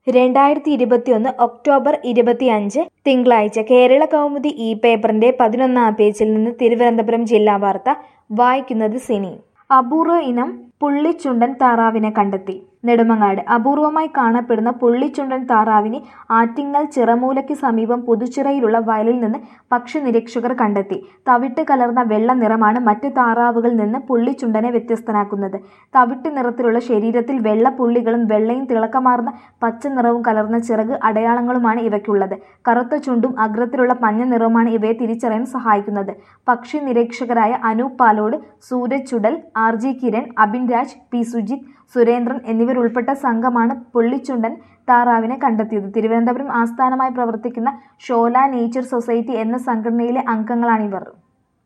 രണ്ടായിരത്തി ഇരുപത്തിയൊന്ന് ഒക്ടോബർ ഇരുപത്തിയഞ്ച് തിങ്കളാഴ്ച കേരള കൗമുദി ഇ പേപ്പറിന്റെ പതിനൊന്നാം പേജിൽ നിന്ന് തിരുവനന്തപുരം ജില്ലാ വാർത്ത വായിക്കുന്നത് സിനി അപൂർവ ഇനം പുള്ളിച്ചുണ്ടൻ താറാവിനെ കണ്ടെത്തി നെടുമങ്ങാട് അപൂർവമായി കാണപ്പെടുന്ന പുള്ളിച്ചുണ്ടൻ താറാവിനെ ആറ്റിങ്ങൽ ചിറമൂലയ്ക്ക് സമീപം പുതുച്ചിറയിലുള്ള വയലിൽ നിന്ന് പക്ഷി നിരീക്ഷകർ കണ്ടെത്തി തവിട്ട് കലർന്ന വെള്ള നിറമാണ് മറ്റ് താറാവുകളിൽ നിന്ന് പുള്ളിച്ചുണ്ടനെ വ്യത്യസ്തനാക്കുന്നത് തവിട്ട് നിറത്തിലുള്ള ശരീരത്തിൽ വെള്ള പുള്ളികളും വെള്ളയും തിളക്കമാർന്ന പച്ച നിറവും കലർന്ന ചിറക് അടയാളങ്ങളുമാണ് ഇവയ്ക്കുള്ളത് കറുത്ത ചുണ്ടും അഗ്രത്തിലുള്ള മഞ്ഞ നിറവുമാണ് ഇവയെ തിരിച്ചറിയാൻ സഹായിക്കുന്നത് പക്ഷി നിരീക്ഷകരായ Anoop Palode Sooraj Chudal R G Kiran Abin Raj P Sujith Surendran എന്നിവരുൾപ്പെട്ട സംഘമാണ് പുള്ളിച്ചുണ്ടൻ താറാവിനെ കണ്ടെത്തിയത് തിരുവനന്തപുരം ആസ്ഥാനമായി പ്രവർത്തിക്കുന്ന ഷോല നേച്ചർ സൊസൈറ്റി എന്ന സംഘടനയിലെ അംഗങ്ങളാണിവർ